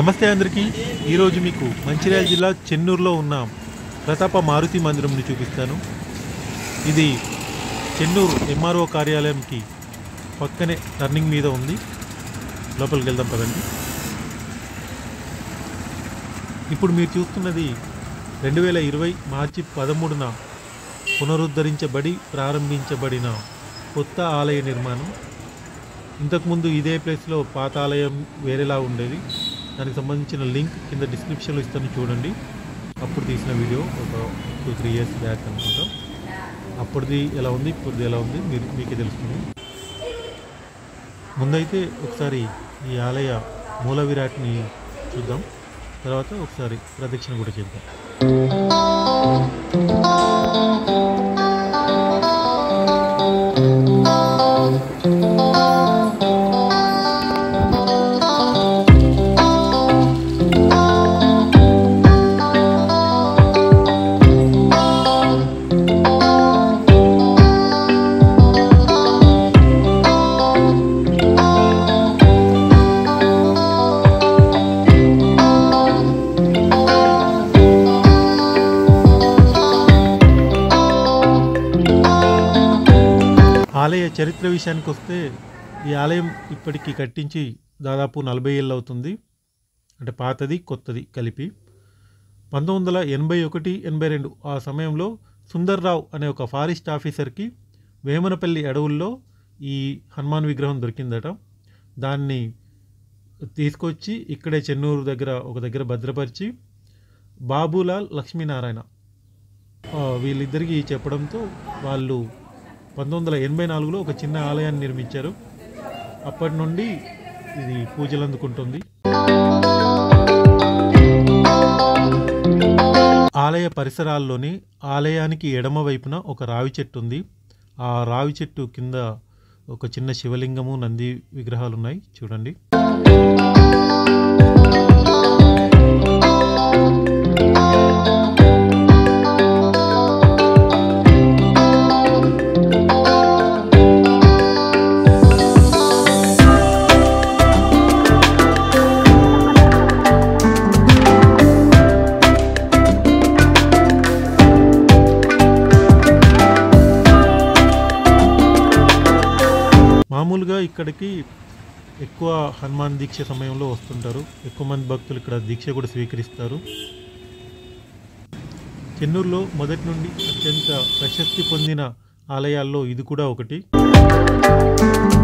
నమస్తే అందరికీ ఈరోజు మీకు మంచిర్యాల జిల్లా చెన్నూరులో ఉన్న ప్రతాప మారుతి మందిరంని చూపిస్తాను ఇది చెన్నూరు ఎంఆర్ఓ కార్యాలయంకి పక్కనే టర్నింగ్ మీద ఉంది లోపలికి వెళ్దాం పదండి ఇప్పుడు మీరు చూస్తున్నది రెండు వేల ఇరవై మార్చి పదమూడున పునరుద్ధరించబడి ప్రారంభించబడిన కొత్త ఆలయ నిర్మాణం ఇంతకుముందు ఇదే ప్లేస్లో పాత ఆలయం వేరేలా ఉండేది దానికి సంబంధించిన లింక్ కింద డిస్క్రిప్షన్లో ఇస్తాను చూడండి అప్పుడు తీసిన వీడియో ఒక టూ త్రీ ఇయర్స్ బ్యాక్ అనుకుంటా అప్పుడుది ఎలా ఉంది ఇప్పుడుది ఎలా ఉంది మీరు మీకే తెలుస్తుంది ముందైతే ఒకసారి ఈ ఆలయ మూల విరాట్ని చూద్దాం తర్వాత ఒకసారి ప్రదక్షిణ కూడా చేద్దాం ఆలయ చరిత్ర విషయానికి వస్తే ఈ ఆలయం ఇప్పటికి కట్టించి దాదాపు నలభై ఏళ్ళు అవుతుంది అంటే పాతది కొత్తది కలిపి పంతొమ్మిది వందల ఎనభై ఒకటి ఎనభై రెండు ఆ సమయంలో సుందర్రావు అనే ఒక ఫారెస్ట్ ఆఫీసర్కి వేమనపల్లి అడవుల్లో ఈ హనుమాన్ విగ్రహం దొరికిందట దాన్ని తీసుకొచ్చి ఇక్కడే చెన్నూరు దగ్గర ఒక దగ్గర భద్రపరిచి బాబులాల్ లక్ష్మీనారాయణ ఆ, వీళ్ళిద్దరికీ చెప్పడంతో వాళ్ళు పంతొమ్మిది వందల ఎనభై నాలుగులో ఒక చిన్న ఆలయాన్ని నిర్మించారు అప్పటి నుండి ఇది పూజలు అందుకుంటుంది ఆలయ పరిసరాల్లోని ఆలయానికి ఎడమ వైపున ఒక రావి చెట్టు ఉంది ఆ రావి చెట్టు కింద ఒక చిన్న శివలింగము నంది విగ్రహాలు ఉన్నాయి చూడండి మామూలుగా ఇక్కడికి ఎక్కువ హనుమాన్ దీక్ష సమయంలో వస్తుంటారు ఎక్కువ మంది భక్తులు ఇక్కడ దీక్ష కూడా స్వీకరిస్తారు చెన్నూరులో మొదటి నుండి అత్యంత ప్రశస్తి పొందిన ఆలయాల్లో ఇది కూడా ఒకటి